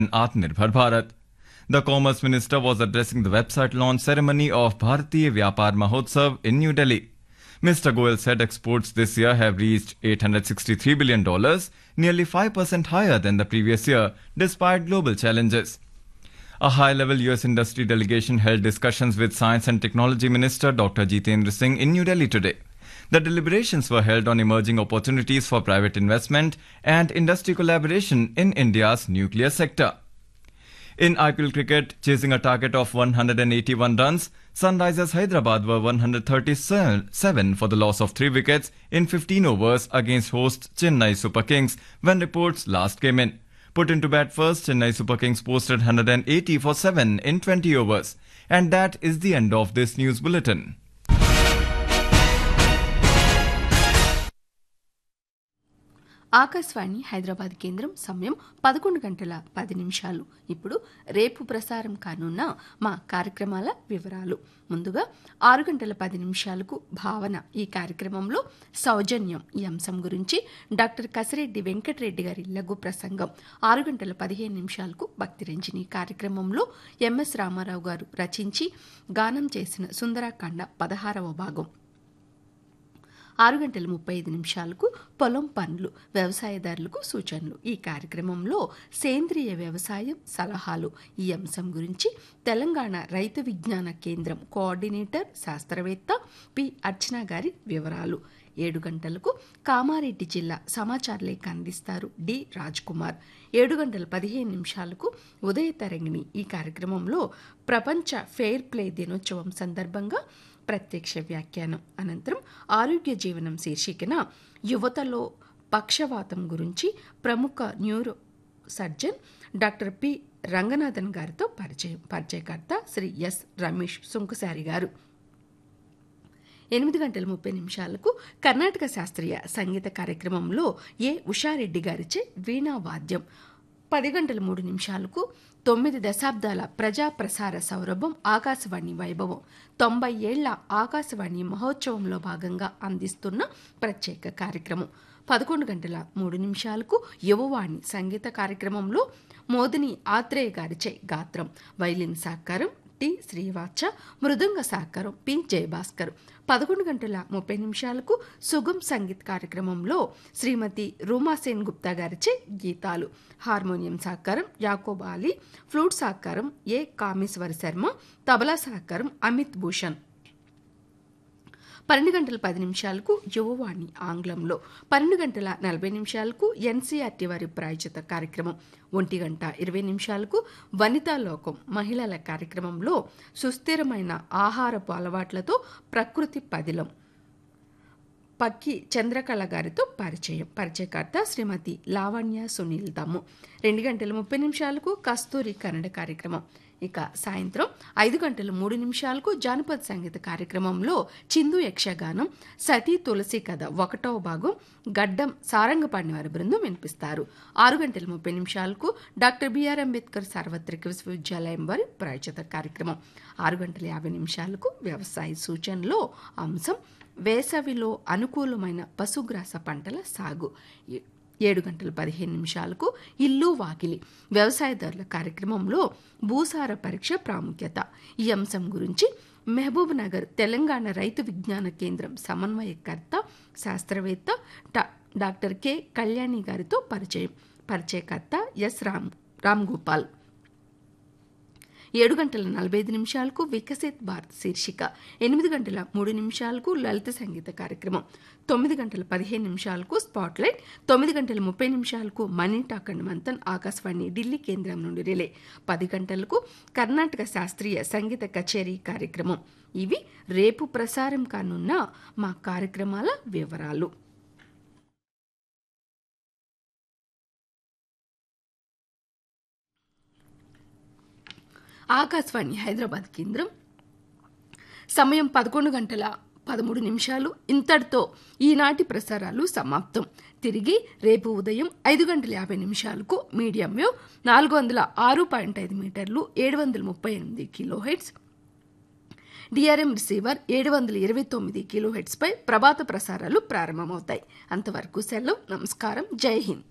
in Atmanirbhar Bharat. The Commerce Minister was addressing the website launch ceremony of Bharatiya Vyapar Mahotsav in New Delhi. Mr. Goel said exports this year have reached $863 billion, nearly 5% higher than the previous year, despite global challenges. A high level US industry delegation held discussions with Science and Technology Minister Dr. Jitendra Singh in New Delhi today. The deliberations were held on emerging opportunities for private investment and industry collaboration in India's nuclear sector. In IPL cricket, chasing a target of 181 runs, Sunrisers Hyderabad were 137 for the loss of 3 wickets in 15 overs against host Chennai Super Kings when reports last came in. Put into bat first, Chennai Super Kings posted 180 for 7 in 20 overs. And that is the end of this news bulletin. Akashvani Hyderabad కేంద్రం సమయం పదకొండు గంటల పది నిమిషాలు ఇప్పుడు రేపు ప్రసారం కానున్న మా కార్యక్రమాల వివరాలు ముందుగా ఆరు గంటల పది నిమిషాలకు భావన ఈ కార్యక్రమంలో సౌజన్యం ఈ అంశం గురించి డాక్టర్ కసిరెడ్డి వెంకటరెడ్డి గారి లఘు ప్రసంగం ఆరు గంటల పదిహేను నిమిషాలకు భక్తి రంజని కార్యక్రమంలో ఎంఎస్ రామారావు గారు రచించి గానం చేసిన సుందరాకాండ పదహారవ భాగం ఆరు గంటల ముప్పై ఐదు నిమిషాలకు పొలం పనులు వ్యవసాయదారులకు సూచనలు ఈ కార్యక్రమంలో సేంద్రియ వ్యవసాయం సలహాలు ఈ అంశం గురించి తెలంగాణ రైతు విజ్ఞాన కేంద్రం కోఆర్డినేటర్ శాస్త్రవేత్త పి అర్చన గారి వివరాలు ఏడు గంటలకు కామారెడ్డి జిల్లా సమాచార లేఖ అందిస్తారు డి రాజ్ కుమార్ ఏడు గంటల పదిహేను నిమిషాలకు ఉదయ తరంగిణి ఈ కార్యక్రమంలో ప్రపంచ ఫెయిర్ ప్లే దినోత్సవం సందర్భంగా ప్రత్యక్ష వ్యాఖ్యానం అనంతరం ఆరోగ్య జీవనం శీర్షికన యువతలో పక్షవాతం గురించి ప్రముఖ neuro surgeon doctor P Ranganathan గారితో పరిచయం పరిచయకర్త శ్రీ ఎస్ రమేష్ సుంకసారి గారు ఎనిమిది గంటల ముప్పై నిమిషాలకు కర్ణాటక శాస్త్రీయ సంగీత కార్యక్రమంలో ఏ ఉషారెడ్డి గారిచే వీణా వాద్యం పది గంటల మూడు నిమిషాలకు తొమ్మిది దశాబ్దాల ప్రజా ప్రసార సౌరభం ఆకాశవాణి వైభవం తొంభై ఏళ్ల ఆకాశవాణి మహోత్సవంలో భాగంగా అందిస్తున్న ప్రత్యేక కార్యక్రమం పదకొండు గంటల మూడు నిమిషాలకు యువవాణి సంగీత కార్యక్రమంలో మోదిని ఆత్రేయ గారిచే గాత్రం వైలిన్ సాకారం టి శ్రీవాచ మృదంగ సాకారం పి జయభాస్కర్ పదకొండు గంటల ముప్పై నిమిషాలకు సుగం సంగీత్ కార్యక్రమంలో శ్రీమతి రూమాసేన్ గుప్తా గారిచే గీతాలు హార్మోనియం సాకారం యాకోబ్ అలీ ఫ్లూట్ సాకారం ఏ కామేశ్వర శర్మ తబలా సాకారం అమిత్ భూషణ్ పన్నెండు గంటల పది నిమిషాలకు యువవాణి ఆంగ్లంలో పన్నెండు గంటల నలభై నిమిషాలకు ఎన్సీఆర్టీ వారి ప్రాయోజిత కార్యక్రమం ఒంటి గంట ఇరవై నిమిషాలకు వనితా లోకం మహిళల కార్యక్రమంలో సుస్థిరమైన ఆహారపు అలవాట్లతో ప్రకృతి పదిలం పక్కి చంద్రకళ గారితో పరిచయం పరిచయకర్త శ్రీమతి లావణ్య సునీల్ దమ్ము రెండు గంటల ముప్పై నిమిషాలకు కస్తూరి కన్నడ కార్యక్రమం ఇక సాయంత్రం ఐదు గంటల మూడు నిమిషాలకు జానపద సంగీత కార్యక్రమంలో చిందు యక్షగానం సతీ తులసి కథ ఒకటవ భాగం గడ్డం సారంగపాణి వారి బృందం వినిపిస్తారు ఆరు గంటల ముప్పై నిమిషాలకు డాక్టర్ బిఆర్ అంబేద్కర్ సార్వత్రిక విశ్వవిద్యాలయం వారి ప్రాయోజిత కార్యక్రమం ఆరు గంటల యాభై నిమిషాలకు వ్యవసాయ సూచనలో అంశం వేసవిలో అనుకూలమైన పశుగ్రాస పంటల సాగు ఏడు గంటల పదిహేను నిమిషాలకు ఇల్లు వాకిలి వ్యవసాయదారుల కార్యక్రమంలో భూసార పరీక్ష ప్రాముఖ్యత ఈ అంశం గురించి మహబూబ్ నగర్ తెలంగాణ రైతు విజ్ఞాన కేంద్రం సమన్వయకర్త శాస్త్రవేత్త డాక్టర్ కె కళ్యాణి గారితో పరిచయం పరిచయకర్త ఎస్ రామ్ రామ్ గోపాల్ ఏడు గంటల నలభై ఐదు నిమిషాలకు వికసిత్ భారత్ శీర్షిక ఎనిమిది గంటల మూడు నిమిషాలకు లలిత సంగీత కార్యక్రమం తొమ్మిది గంటల పదిహేను నిమిషాలకు స్పాట్లైట్ తొమ్మిది గంటల ముప్పై నిమిషాలకు money talk and Manthan Akashvani Delhi కేంద్రం నుండి రిలే పది గంటలకు కర్ణాటక శాస్త్రీయ సంగీత కచేరీ కార్యక్రమం ఇవి రేపు ప్రసారం కానున్న మా కార్యక్రమాల వివరాలు ఆకాశవాణి హైదరాబాద్ కేంద్రం సమయం పదకొండు గంటల పదమూడు నిమిషాలు ఇంతటితో ఈనాటి ప్రసారాలు సమాప్తం తిరిగి రేపు ఉదయం ఐదు గంటల యాభై నిమిషాలకు మీడియం వేవ్ నాలుగు వందల ఆరు పాయింట్ ఐదు మీటర్లు ఏడు వందల ముప్పై ఎనిమిది కిలో హెడ్స్ డిఆర్ఎం రిసీవర్ ఏడు వందల ఇరవై తొమ్మిది కిలో హెడ్స్పై ప్రభాత ప్రసారాలు ప్రారంభమవుతాయి అంతవరకు సెలవు నమస్కారం జై హింద్